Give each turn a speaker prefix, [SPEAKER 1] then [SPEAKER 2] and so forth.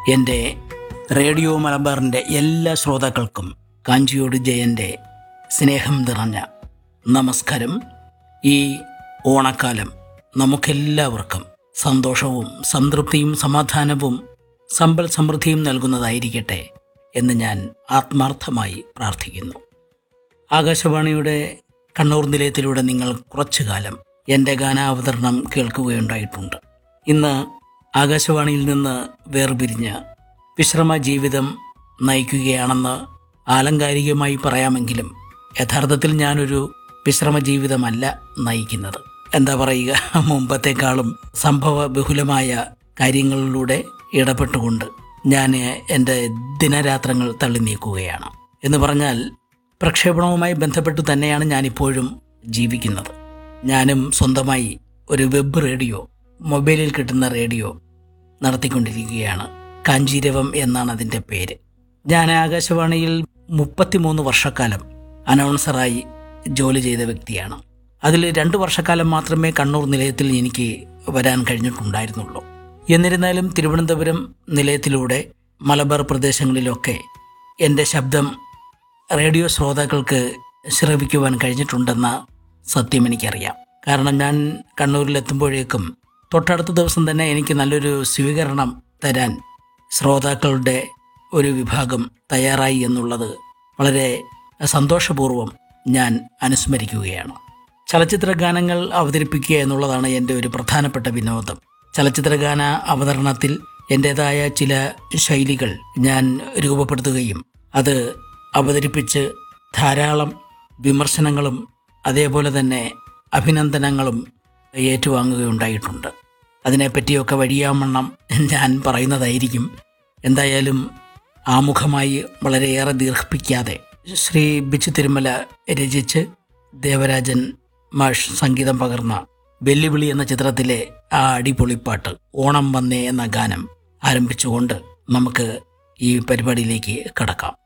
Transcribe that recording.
[SPEAKER 1] എൻ്റെ റേഡിയോ മലബാറിൻ്റെ എല്ലാ ശ്രോതാക്കൾക്കും കാഞ്ചിയോട് ജയൻ്റെ സ്നേഹം നിറഞ്ഞ നമസ്കാരം ഈ ഓണക്കാലം നമുക്കെല്ലാവർക്കും സന്തോഷവും സംതൃപ്തിയും സമാധാനവും സമ്പൽ സമൃദ്ധിയും നൽകുന്നതായിരിക്കട്ടെ എന്ന് ഞാൻ ആത്മാർത്ഥമായി പ്രാർത്ഥിക്കുന്നു ആകാശവാണിയുടെ കണ്ണൂർ നിലയത്തിലൂടെ നിങ്ങൾ കുറച്ചു കാലം എൻ്റെ ഗാനാവതരണം കേൾക്കുകയുണ്ടായിട്ടുണ്ട് ഇന്ന് ആകാശവാണിയിൽ നിന്ന് വേർപിരിഞ്ഞ് വിശ്രമ ജീവിതം നയിക്കുകയാണെന്ന് ആലങ്കാരികമായി പറയാമെങ്കിലും യഥാർത്ഥത്തിൽ ഞാനൊരു വിശ്രമ ജീവിതമല്ല നയിക്കുന്നത് എന്താ പറയുക മുമ്പത്തെക്കാളും സംഭവ ബഹുലമായ കാര്യങ്ങളിലൂടെ ഇടപെട്ടുകൊണ്ട് ഞാൻ എൻ്റെ ദിനരാത്രങ്ങൾ തള്ളി നീക്കുകയാണ് എന്ന് പറഞ്ഞാൽ പ്രക്ഷേപണവുമായി ബന്ധപ്പെട്ട് തന്നെയാണ് ഞാനിപ്പോഴും ജീവിക്കുന്നത് ഞാനും സ്വന്തമായി ഒരു വെബ് റേഡിയോ മൊബൈലിൽ കിട്ടുന്ന റേഡിയോ നടത്തിക്കൊണ്ടിരിക്കുകയാണ് കാഞ്ചീരവം എന്നാണ് അതിൻ്റെ പേര് ഞാൻ ആകാശവാണിയിൽ മുപ്പത്തിമൂന്ന് വർഷക്കാലം അനൗൺസറായി ജോലി ചെയ്ത വ്യക്തിയാണ് അതിൽ രണ്ട് വർഷക്കാലം മാത്രമേ കണ്ണൂർ നിലയത്തിൽ എനിക്ക് വരാൻ കഴിഞ്ഞിട്ടുണ്ടായിരുന്നുള്ളൂ എന്നിരുന്നാലും തിരുവനന്തപുരം നിലയത്തിലൂടെ മലബാർ പ്രദേശങ്ങളിലൊക്കെ എൻ്റെ ശബ്ദം റേഡിയോ ശ്രോതാക്കൾക്ക് ശ്രവിക്കുവാൻ കഴിഞ്ഞിട്ടുണ്ടെന്ന സത്യം എനിക്കറിയാം കാരണം ഞാൻ കണ്ണൂരിലെത്തുമ്പോഴേക്കും തൊട്ടടുത്ത ദിവസം തന്നെ എനിക്ക് നല്ലൊരു സ്വീകരണം തരാൻ ശ്രോതാക്കളുടെ ഒരു വിഭാഗം തയ്യാറായി എന്നുള്ളത് വളരെ സന്തോഷപൂർവ്വം ഞാൻ അനുസ്മരിക്കുകയാണ് ചലച്ചിത്ര ഗാനങ്ങൾ അവതരിപ്പിക്കുക എന്നുള്ളതാണ് എൻ്റെ ഒരു പ്രധാനപ്പെട്ട വിനോദം ചലച്ചിത്രഗാന അവതരണത്തിൽ എൻ്റേതായ ചില ശൈലികൾ ഞാൻ രൂപപ്പെടുത്തുകയും അത് അവതരിപ്പിച്ച് ധാരാളം വിമർശനങ്ങളും അതേപോലെ തന്നെ അഭിനന്ദനങ്ങളും ഏറ്റുവാങ്ങുകയുണ്ടായിട്ടുണ്ട് അതിനെപ്പറ്റിയൊക്കെ വഴിയാമണ്ണം ഞാൻ പറയുന്നതായിരിക്കും എന്തായാലും ആമുഖമായി വളരെയേറെ ദീർഘിപ്പിക്കാതെ ശ്രീ ബിച്ചു തിരുമല രചിച്ച് ദേവരാജൻ മാഷ് സംഗീതം പകർന്ന വെല്ലുവിളി എന്ന ചിത്രത്തിലെ ആ അടിപൊളിപ്പാട്ട് ഓണം വന്നേ എന്ന ഗാനം ആരംഭിച്ചുകൊണ്ട് നമുക്ക് ഈ പരിപാടിയിലേക്ക് കടക്കാം